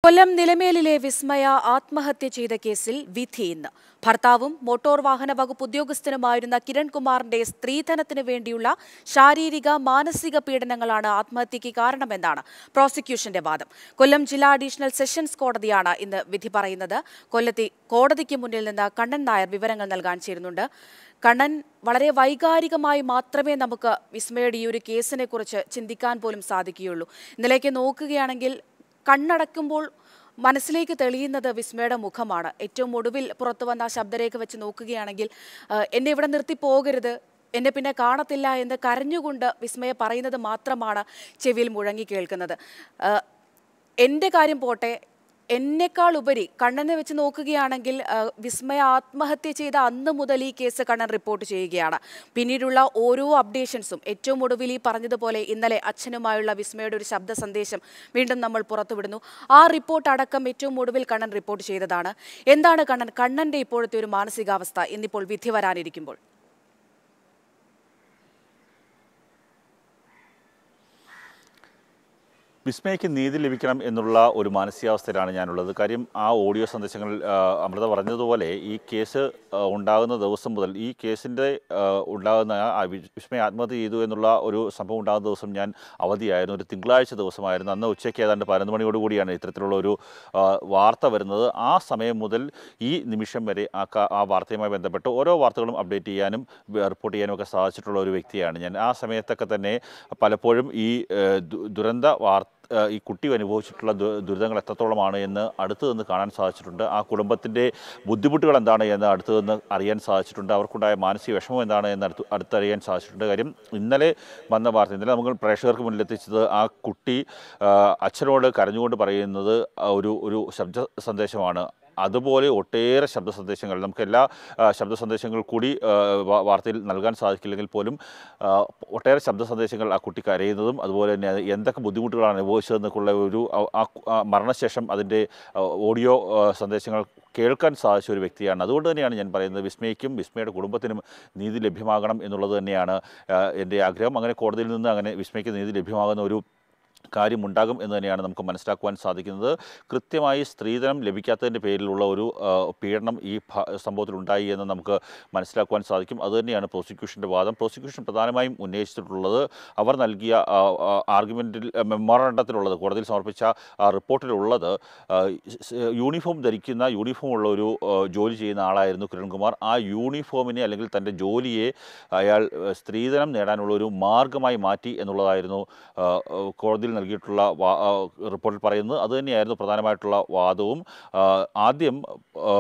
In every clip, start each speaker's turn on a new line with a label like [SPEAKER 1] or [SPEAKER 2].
[SPEAKER 1] കൊല്ലം നിലമേലിലെ വിസ്മയ ആത്മഹത്യ ചെയ്ത കേസിൽ വിധി ഇന്ന് ഭർത്താവും മോട്ടോർ വാഹന വകുപ്പ് ഉദ്യോഗസ്ഥനുമായിരുന്ന കിരൺകുമാറിന്റെ സ്ത്രീധനത്തിന് വേണ്ടിയുള്ള ശാരീരിക മാനസിക പീഡനങ്ങളാണ് ആത്മഹത്യയ്ക്ക് കാരണമെന്നാണ് പ്രോസിക്യൂഷന്റെ വാദം കൊല്ലം ജില്ലാ അഡീഷണൽ സെഷൻസ് കോടതിയാണ് ഇന്ന് വിധി പറയുന്നത് കൊല്ലത്തെ കോടതിക്ക് മുന്നിൽ നിന്ന് കണ്ണൻ നായർ വിവരങ്ങൾ നൽകാൻ ചേരുന്നുണ്ട് കണ്ണൻ വളരെ വൈകാരികമായി മാത്രമേ നമുക്ക് വിസ്മയുടെ ഈ ഒരു കേസിനെ കുറിച്ച് ചിന്തിക്കാൻ പോലും സാധിക്കുകയുള്ളൂ ഇന്നലേക്ക് നോക്കുകയാണെങ്കിൽ കണ്ണടക്കുമ്പോൾ മനസ്സിലേക്ക് തെളിയുന്നത് വിസ്മയുടെ മുഖമാണ് ഏറ്റവും ഒടുവിൽ പുറത്തു വന്ന ആ ശബ്ദരേഖ വെച്ച് നോക്കുകയാണെങ്കിൽ ആ, എന്നെ ഇവിടെ നിർത്തി പോകരുത് എന്നെ പിന്നെ കാണത്തില്ല എന്ന് കരഞ്ഞുകൊണ്ട് വിസ്മയ പറയുന്നത് മാത്രമാണ് ചെവിയിൽ മുഴങ്ങി കേൾക്കുന്നത് ആ, എൻ്റെ കാര്യം പോട്ടെ എന്നെക്കാൾ ഉപരി കണ്ണനെ വെച്ച് നോക്കുകയാണെങ്കിൽ ആ, വിസ്മയ ആത്മഹത്യ ചെയ്ത അന്ന് മുതൽ ഈ കേസ് കണ്ണൻ റിപ്പോർട്ട് ചെയ്യുകയാണ് പിന്നീടുള്ള ഓരോ അപ്ഡേഷൻസും ഏറ്റവും ഒടുവിൽ ഈ പറഞ്ഞതുപോലെ ഇന്നലെ അച്ഛനുമായുള്ള വിസ്മയുടെ ഒരു ശബ്ദ സന്ദേശം വീണ്ടും നമ്മൾ പുറത്തുവിടുന്നു ആ റിപ്പോർട്ട് അടക്കം ഏറ്റവും ഒടുവിൽ കണ്ണൻ റിപ്പോർട്ട് ചെയ്തതാണ് എന്താണ് കണ്ണൻ കണ്ണന്റെ ഇപ്പോഴത്തെ ഒരു മാനസികാവസ്ഥ ഇന്നിപ്പോൾ വിധി വരാനിരിക്കുമ്പോൾ
[SPEAKER 2] വിസ്മയയ്ക്ക് നീതി ലഭിക്കണം എന്നുള്ള ഒരു മാനസികാവസ്ഥയിലാണ് ഞാനുള്ളത് കാര്യം ആ ഓഡിയോ സന്ദേശങ്ങൾ ആ, അമൃത പറഞ്ഞതുപോലെ ഈ കേസ് ആ, ഉണ്ടാകുന്ന ദിവസം മുതൽ ഈ കേസിൻ്റെ ആ, ഉണ്ടാകുന്ന ആ വി- വിസ്മയ ആത്മഹത്യ ചെയ്തു എന്നുള്ള ഒരു സംഭവം ഉണ്ടാകുന്ന ദിവസം ഞാൻ അവധിയായിരുന്നു ഒരു തിങ്കളാഴ്ച ദിവസമായിരുന്നു അന്ന് ഉച്ചയ്ക്ക് ഏതാണ്ട് പതിനൊന്ന് മണിയോട് കൂടിയാണ് ഇത്തരത്തിലുള്ള ഒരു ആ, വാർത്ത വരുന്നത് ആ സമയം മുതൽ ഈ നിമിഷം വരെ ആ ക- ആ വാർത്തയുമായി ബന്ധപ്പെട്ട് ഓരോ വാർത്തകളും അപ്ഡേറ്റ് ചെയ്യാനും വ- റിപ്പോർട്ട് ചെയ്യാനും ഒക്കെ സാധിച്ചിട്ടുള്ള ഒരു വ്യക്തിയാണ് ഞാൻ ആ സമയത്തൊക്കെ തന്നെ പലപ്പോഴും ഈ ഏഹ്, ദു- ദുരന്ത വാർത്ത ഏഹ്, ഈ കുട്ടി അനുഭവിച്ചിട്ടുള്ള ദു- ദുരിതങ്ങൾ എത്രത്തോളമാണ് എന്ന് അടുത്ത് നിന്ന് കാണാൻ സാധിച്ചിട്ടുണ്ട് ആ കുടുംബത്തിൻ്റെ ബുദ്ധിമുട്ടുകൾ എന്താണ് എന്ന് അടുത്ത് നിന്ന് അറിയാൻ സാധിച്ചിട്ടുണ്ട് അവർക്കുണ്ടായ മാനസിക വിഷമം എന്താണ് എന്ന് അടുത്ത് അടുത്തറിയാൻ സാധിച്ചിട്ടുണ്ട് കാര്യം ഇന്നലെ വന്ന വാർത്ത ഇന്നലെ നമ്മൾ പ്രേക്ഷകർക്ക് മുന്നിലെത്തിച്ചത് ആ കുട്ടി ആ, അച്ഛനോട് കരഞ്ഞുകൊണ്ട് പറയുന്നത് ആ ഒരു ഒരു ശബ്ദ സന്ദേശമാണ് അതുപോലെ ഒട്ടേറെ ശബ്ദ സന്ദേശങ്ങൾ നമുക്ക് എല്ലാ ആ, ശബ്ദ സന്ദേശങ്ങൾ കൂടി ആ, വാ- വാർത്തയിൽ നൽകാൻ സാധിക്കില്ലെങ്കിൽ പോലും ആ, ഒട്ടേറെ ശബ്ദ സന്ദേശങ്ങൾ ആ കുട്ടി കരയുന്നതും അതുപോലെ തന്നെ അത് എന്തൊക്കെ ബുദ്ധിമുട്ടുകളാണ് അനുഭവിച്ചതെന്നൊക്കെയുള്ള ഒരു ആ- ആ കു- ആ മരണശേഷം അതിൻ്റെ ആ, ഓഡിയോ ആ, സന്ദേശങ്ങൾ കേൾക്കാൻ സാധിച്ച ഒരു വ്യക്തിയാണ് അതുകൊണ്ട് തന്നെയാണ് ഞാൻ പറയുന്നത് വിസ്മയ്ക്കും വിസ്മയുടെ കുടുംബത്തിനും നീതി ലഭ്യമാകണം എന്നുള്ളത് തന്നെയാണ് ആ, എൻ്റെ ആഗ്രഹം അങ്ങനെ കോടതിയിൽ നിന്ന് അങ്ങനെ വിസ്മയ്ക്ക് നീതി ലഭ്യമാകുന്ന ഒരു കാര്യമുണ്ടാകും എന്ന് തന്നെയാണ് നമുക്ക് മനസ്സിലാക്കുവാൻ സാധിക്കുന്നത് കൃത്യമായി സ്ത്രീധനം ലഭിക്കാത്തതിൻ്റെ പേരിലുള്ള ഒരു ആ, പീഡനം ഈ ഭ- സംഭവത്തിൽ ഉണ്ടായി എന്ന് നമുക്ക് മനസ്സിലാക്കുവാൻ സാധിക്കും അതുതന്നെയാണ് പ്രോസിക്യൂഷൻ്റെ വാദം പ്രോസിക്യൂഷൻ പ്രധാനമായും ഉന്നയിച്ചിട്ടുള്ളത് അവർ നൽകിയ ആർഗ്യുമെൻറ്റിൽ മെമ്മോറണ്ടത്തിലുള്ളത് കോടതിയിൽ സമർപ്പിച്ച ആ റിപ്പോർട്ടിലുള്ളത് ആ, സ്- യൂണിഫോം ധരിക്കുന്ന യൂണിഫോം ഉള്ള ഒരു ആ, ജോലി ചെയ്യുന്ന ആളായിരുന്നു കിരൺകുമാർ ആ യൂണിഫോമിനെ അല്ലെങ്കിൽ തൻ്റെ ജോലിയെ അയാൾ ആ, സ്ത്രീധനം നേടാനുള്ള ഒരു മാർഗമായി മാറ്റി എന്നുള്ളതായിരുന്നു ആ, ആ, കോടതിയിൽ നൽകിയിട്ടുള്ള വാ- ആ, റിപ്പോർട്ടിൽ പറയുന്നത് അതുതന്നെയായിരുന്നു പ്രധാനമായിട്ടുള്ള വാദവും ആ, ആദ്യം ആ,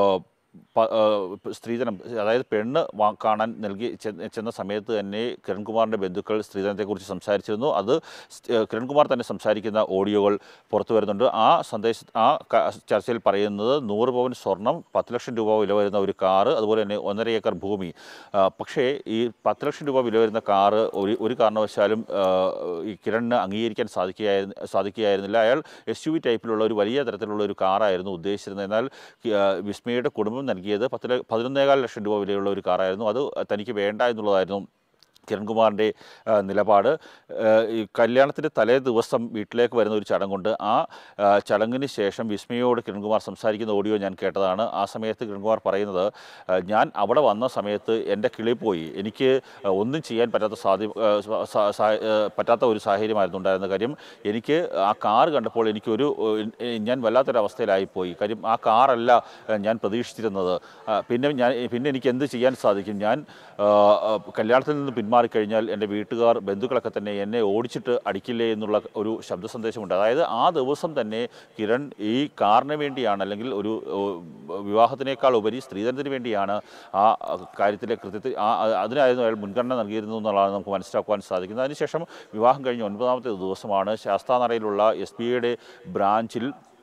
[SPEAKER 2] പ- ആ, സ്ത്രീധനം അതായത് പെണ്ണ് വാ- കാണാൻ നൽകി ചെ- ചെന്ന സമയത്ത് തന്നെ കിരൺകുമാറിൻ്റെ ബന്ധുക്കൾ സ്ത്രീധനത്തെക്കുറിച്ച് സംസാരിച്ചിരുന്നു അത് സ്- ഏഹ് കിരൺകുമാർ തന്നെ സംസാരിക്കുന്ന ഓഡിയോകൾ പുറത്തു വരുന്നുണ്ട് ആ സന്ദേശ ആ ക- ചർച്ചയിൽ പറയുന്നത് നൂറ് പവൻ സ്വർണം പത്ത് ലക്ഷം രൂപ വില വരുന്ന ഒരു കാറ് അതുപോലെ തന്നെ ഒന്നര ഏക്കർ ഭൂമി ആ, പക്ഷേ ഈ പത്ത് ലക്ഷം രൂപ വില വരുന്ന കാറ് ഒരു ഒരു കാരണവശാലും ആ, ഈ കിരണിന് അംഗീകരിക്കാൻ സാധിക്കുകയായിരുന്നു സാധിക്കുകയായിരുന്നില്ല അയാൾ എസ് യു വി ടൈപ്പിലുള്ള ഒരു വലിയ തരത്തിലുള്ള ഒരു കാറായിരുന്നു ഉദ്ദേശിച്ചിരുന്നത് എന്നാൽ ആ, വിസ്മയുടെ കുടുംബം നൽകിയത് പത്ത് ല- പതിനൊന്നേകാൽ ലക്ഷം രൂപ വിലയുള്ള ഒരു കാറായിരുന്നു അത് തനിക്ക് വേണ്ട എന്നുള്ളതായിരുന്നു കിരൺകുമാറിൻ്റെ ആ, നിലപാട് ആ, ഈ കല്യാണത്തിൻ്റെ തലേ ദിവസം വീട്ടിലേക്ക് വരുന്ന ഒരു ചടങ്ങുണ്ട് ആ ആ, ചടങ്ങിന് ശേഷം വിസ്മയോട് കിരൺകുമാർ സംസാരിക്കുന്ന ഓഡിയോ ഞാൻ കേട്ടതാണ് ആ സമയത്ത് കിരൺകുമാർ പറയുന്നത് ആ, ഞാൻ അവിടെ വന്ന സമയത്ത് എൻ്റെ കിളി പോയി എനിക്ക് ആ, ഒന്നും ചെയ്യാൻ പറ്റാത്ത സാധ്യ ആ, സ- സ- ആ, പറ്റാത്ത ഒരു സാഹചര്യമായിരുന്നു ഉണ്ടായിരുന്ന കാര്യം എനിക്ക് ആ കാർ കണ്ടപ്പോൾ എനിക്കൊരു ഏ, ഞാൻ വല്ലാത്തൊരവസ്ഥയിലായിപ്പോയി കാര്യം ആ കാറല്ല ആ, ഞാൻ പ്രതീക്ഷിച്ചിരുന്നത് ആ, പിന്നെ ഞാൻ പിന്നെ എനിക്ക് എന്ത് ചെയ്യാൻ സാധിക്കും ഞാൻ ആ, ആ, കല്യാണത്തിൽ നിന്ന് പിന്മാറിക്കഴിഞ്ഞാൽ എൻ്റെ വീട്ടുകാർ ബന്ധുക്കളൊക്കെ തന്നെ എന്നെ ഓടിച്ചിട്ട് അടിക്കില്ലേ എന്നുള്ള ഒരു ശബ്ദ സന്ദേശമുണ്ട് അതായത് ആ ദിവസം തന്നെ കിരൺ ഈ കാറിന് വേണ്ടിയാണ് അല്ലെങ്കിൽ ഒരു ഓ, വിവാഹത്തിനേക്കാൾ ഉപരി സ്ത്രീധനത്തിന് വേണ്ടിയാണ് ആ കാര്യത്തിലെ കൃത്യത്തിൽ ആ ആ- അതിനായിരുന്നു അയാൾ മുൻഗണന നൽകിയിരുന്നു എന്നുള്ളതാണ് നമുക്ക് മനസ്സിലാക്കുവാൻ സാധിക്കുന്നത് അതിനുശേഷം വിവാഹം കഴിഞ്ഞ ഒൻപതാമത്തെ ദിവസമാണ് ശാസ്താനറയിലുള്ള എസ് ബി ഐയുടെ ബ്രാഞ്ചിൽ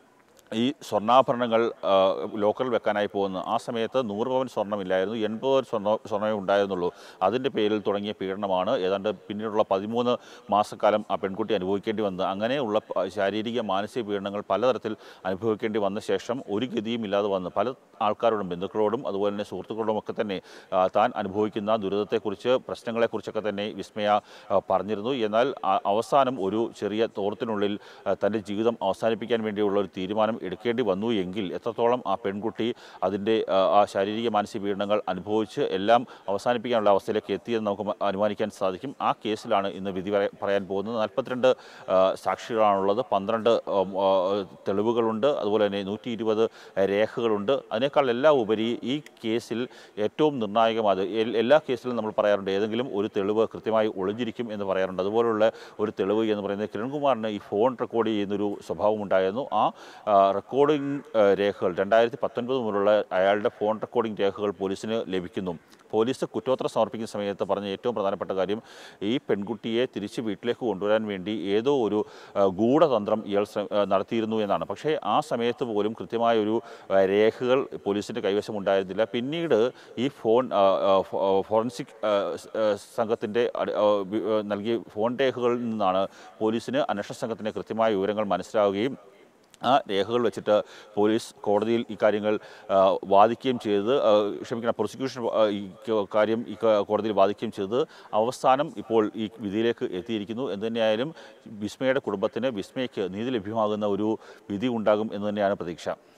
[SPEAKER 2] ഈ സ്വർണ്ണാഭരണങ്ങൾ ആ, ലോക്കറിൽ വെക്കാനായി പോകുന്നു ആ സമയത്ത് നൂറ് പവൻ സ്വർണ്ണമില്ലായിരുന്നു എൺപത് പവൻ സ്വർണ്ണ സ്വർണ്ണമേ ഉണ്ടായിരുന്നുള്ളൂ അതിൻ്റെ പേരിൽ തുടങ്ങിയ പീഡനമാണ് ഏതാണ്ട് പിന്നീടുള്ള പതിമൂന്ന് മാസക്കാലം ആ പെൺകുട്ടി അനുഭവിക്കേണ്ടി വന്നത് അങ്ങനെയുള്ള പ- ശാരീരിക മാനസിക പീഡനങ്ങൾ പലതരത്തിൽ അനുഭവിക്കേണ്ടി വന്ന ശേഷം ഒരു ഗതിയും ഇല്ലാതെ വന്ന് പല ആൾക്കാരോടും ബന്ധുക്കളോടും അതുപോലെ തന്നെ സുഹൃത്തുക്കളോടും ഒക്കെ തന്നെ ആ, താൻ അനുഭവിക്കുന്ന ദുരിതത്തെക്കുറിച്ച് പ്രശ്നങ്ങളെക്കുറിച്ചൊക്കെ തന്നെ വിസ്മയ ആ, പറഞ്ഞിരുന്നു എന്നാൽ ആ, അവസാനം ഒരു ചെറിയ തോർത്തിനുള്ളിൽ ആ, തൻ്റെ ജീവിതം അവസാനിപ്പിക്കാൻ വേണ്ടിയുള്ള ഒരു തീരുമാനം എടുക്കേണ്ടി വന്നു എങ്കിൽ എത്രത്തോളം ആ പെൺകുട്ടി അതിൻ്റെ ആ, ആ ശാരീരിക മാനസിക പീഡനങ്ങൾ അനുഭവിച്ച് എല്ലാം അവസാനിപ്പിക്കാനുള്ള അവസ്ഥയിലേക്ക് എത്തിയെന്ന് നമുക്ക് മ- അനുമാനിക്കാൻ സാധിക്കും ആ കേസിലാണ് ഇന്ന് വിധി പറയ- പറയാൻ പോകുന്നത് നാൽപ്പത്തിരണ്ട് ആ, സാക്ഷികളാണുള്ളത് പന്ത്രണ്ട് ഉം, ആ, തെളിവുകളുണ്ട് അതുപോലെ തന്നെ നൂറ്റി ഇരുപത് രേഖകളുണ്ട് അതിനേക്കാൾ എല്ലാം ഉപരി ഈ കേസിൽ ഏറ്റവും നിർണായകമായത് എൽ- എല്ലാ കേസിലും നമ്മൾ പറയാറുണ്ട് ഏതെങ്കിലും ഒരു തെളിവ് കൃത്യമായി ഒളിഞ്ഞിരിക്കും എന്ന് പറയാറുണ്ട് അതുപോലുള്ള ഒരു തെളിവ് എന്ന് പറയുന്നത് കിരൺകുമാറിന് ഈ ഫോൺ റെക്കോർഡ് ചെയ്യുന്നൊരു സ്വഭാവം ഉണ്ടായിരുന്നു ആ ആ, റെക്കോർഡിംഗ് ആ, രേഖകൾ രണ്ടായിരത്തി പത്തൊൻപത് മുതലുള്ള അയാളുടെ ഫോൺ റെക്കോർഡിംഗ് രേഖകൾ പോലീസിന് ലഭിക്കുന്നു പോലീസ് കുറ്റപത്രം സമർപ്പിക്കുന്ന സമയത്ത് പറഞ്ഞ ഏറ്റവും പ്രധാനപ്പെട്ട കാര്യം ഈ പെൺകുട്ടിയെ തിരിച്ച് വീട്ടിലേക്ക് കൊണ്ടുവരാൻ വേണ്ടി ഏതോ ഒരു ആ, ഗൂഢതന്ത്രം ഇയാൾ ശ്ര- ആ, നടത്തിയിരുന്നു എന്നാണ് പക്ഷേ ആ സമയത്ത് പോലും കൃത്യമായ ഒരു ആ, രേഖകൾ പോലീസിൻ്റെ കൈവശം ഉണ്ടായിരുന്നില്ല പിന്നീട് ഈ ഫോൺ ആ, ആ, ഫോ- ആ, ഫോറൻസിക് ആ, സ്- ആ, സംഘത്തിൻ്റെ അടി- ആ, വി- ആ, നൽകിയ ഫോൺ രേഖകളിൽ നിന്നാണ് പോലീസിന് അന്വേഷണ സംഘത്തിന് കൃത്യമായ വിവരങ്ങൾ മനസ്സിലാവുകയും ആ രേഖകൾ വെച്ചിട്ട് പോലീസ് കോടതിയിൽ ഇക്കാര്യങ്ങൾ ആ, വാദിക്കുകയും ചെയ്തത് ആ, ക്ഷമിക്കണം പ്രോസിക്യൂഷൻ ആ, ഈ ക- കാര്യം ഈ ക- കോടതിയിൽ വാദിക്കുകയും ചെയ്തത് അവസാനം ഇപ്പോൾ ഈ വിധിയിലേക്ക് എത്തിയിരിക്കുന്നു എന്ന് തന്നെയായാലും വിസ്മയുടെ കുടുംബത്തിന് വിസ്മയ്ക്ക് നീതി ലഭ്യമാകുന്ന ഒരു വിധി ഉണ്ടാകും എന്ന് തന്നെയാണ് പ്രതീക്ഷ